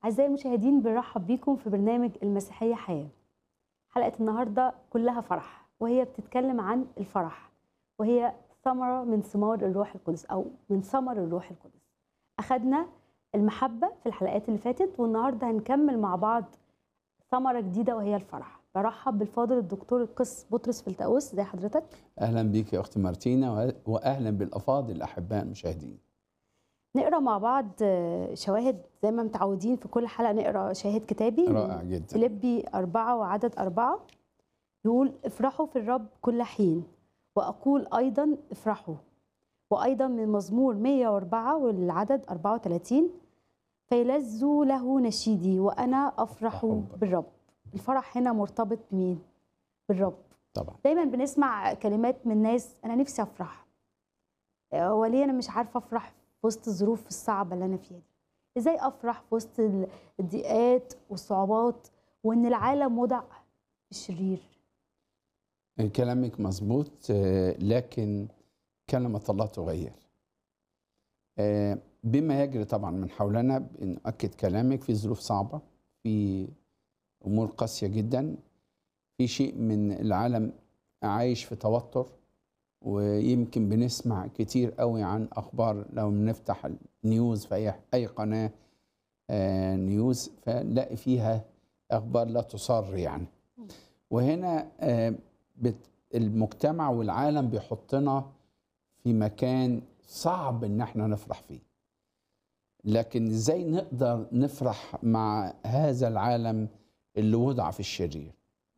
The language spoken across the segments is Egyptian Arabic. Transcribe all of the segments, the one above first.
أعزائي المشاهدين بنرحب بيكم في برنامج المسيحية حياة حلقة النهاردة كلها فرح وهي بتتكلم عن الفرح وهي ثمرة من ثمار الروح القدس أو من ثمر الروح القدس أخدنا المحبة في الحلقات اللي فاتت والنهاردة هنكمل مع بعض ثمرة جديدة وهي الفرح برحب بالفاضل الدكتور القس بطرس فلتاوس زي حضرتك اهلا بيك يا اختي مارتينا واهلا بالافاضل الاحباء المشاهدين نقرا مع بعض شواهد زي ما متعودين في كل حلقه نقرا شاهد كتابي رائع جدا فيليبي أربعة وعدد أربعة يقول افرحوا في الرب كل حين وأقول أيضا افرحوا وأيضا من مزمور 104 والعدد 34 فيلذوا له نشيدي وأنا أفرح أفرح بالرب الفرح هنا مرتبط بمين؟ بالرب طبعا دايما بنسمع كلمات من ناس أنا نفسي أفرح هو ليه أنا مش عارفة أفرح في وسط الظروف الصعبة اللي أنا فيها دي ازاي افرح في وسط الضيقات والصعوبات وان العالم وضع في الشرير كلامك مظبوط آه، لكن كلمة الله تغير آه، بما يجري طبعا من حولنا بنؤكد كلامك في ظروف صعبة في أمور قاسية جدا في شيء من العالم عايش في توتر ويمكن بنسمع كتير قوي عن اخبار لو بنفتح النيوز في اي اي قناه آه، نيوز فنلاقي فيها اخبار لا تصر يعني وهنا آه، بت- المجتمع والعالم بيحطنا في مكان صعب ان احنا نفرح فيه لكن ازاي نقدر نفرح مع هذا العالم اللي وضع في الشرير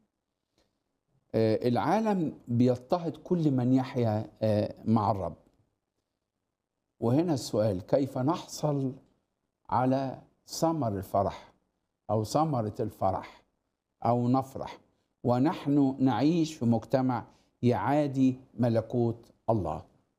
آه، العالم بيضطهد كل من يحيا آه، مع الرب وهنا السؤال كيف نحصل على ثمر الفرح او ثمره الفرح او نفرح ونحن نعيش في مجتمع يعادي ملكوت الله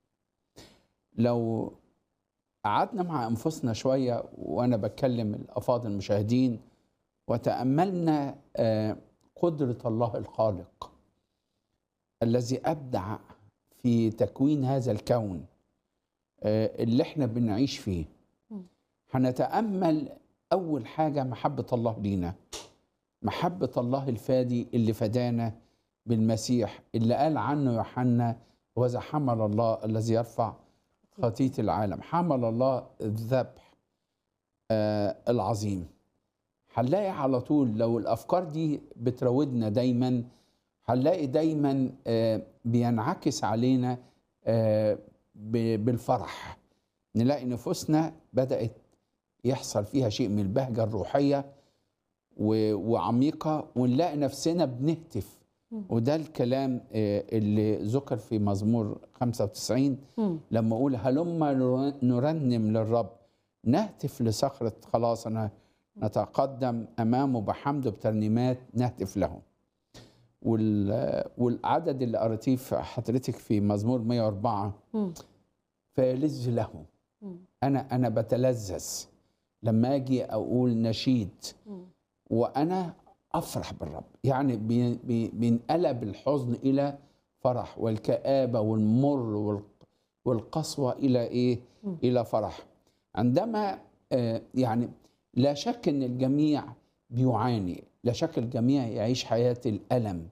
لو قعدنا مع انفسنا شويه وانا بكلم الافاضل المشاهدين وتاملنا آه، قدره الله الخالق الذي ابدع في تكوين هذا الكون آه، اللي احنا بنعيش فيه مم. هنتامل اول حاجه محبه الله لينا محبه الله الفادي اللي فدانا بالمسيح اللي قال عنه يوحنا وذا حمل الله الذي يرفع خطيه العالم حمل الله الذبح آه العظيم هنلاقي على طول لو الافكار دي بتراودنا دايما هنلاقي دايما آه، بينعكس علينا آه، ب- بالفرح نلاقي نفوسنا بدأت يحصل فيها شيء من البهجة الروحية و- وعميقة ونلاقي نفسنا بنهتف مم. وده الكلام آه، اللي ذكر في مزمور 95 مم. لما أقول هلما نر- نرنم للرب نهتف لصخرة خلاصنا نتقدم أمامه بحمد بترنيمات نهتف له وال- والعدد اللي قريتيه في حضرتك في مزمور 104 مم. فيلذ له مم. انا انا بتلذذ لما اجي اقول نشيد مم. وانا افرح بالرب يعني بي- بي- بينقلب الحزن الى فرح والكآبة والمر وال- والقسوة إلى إيه؟ مم. إلى فرح عندما آه، يعني لا شك أن الجميع بيعاني لا شك الجميع يعيش حياة الألم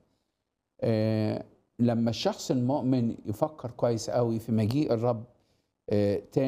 آه، لما الشخص المؤمن يفكر كويس قوي في مجيء الرب آه، تاني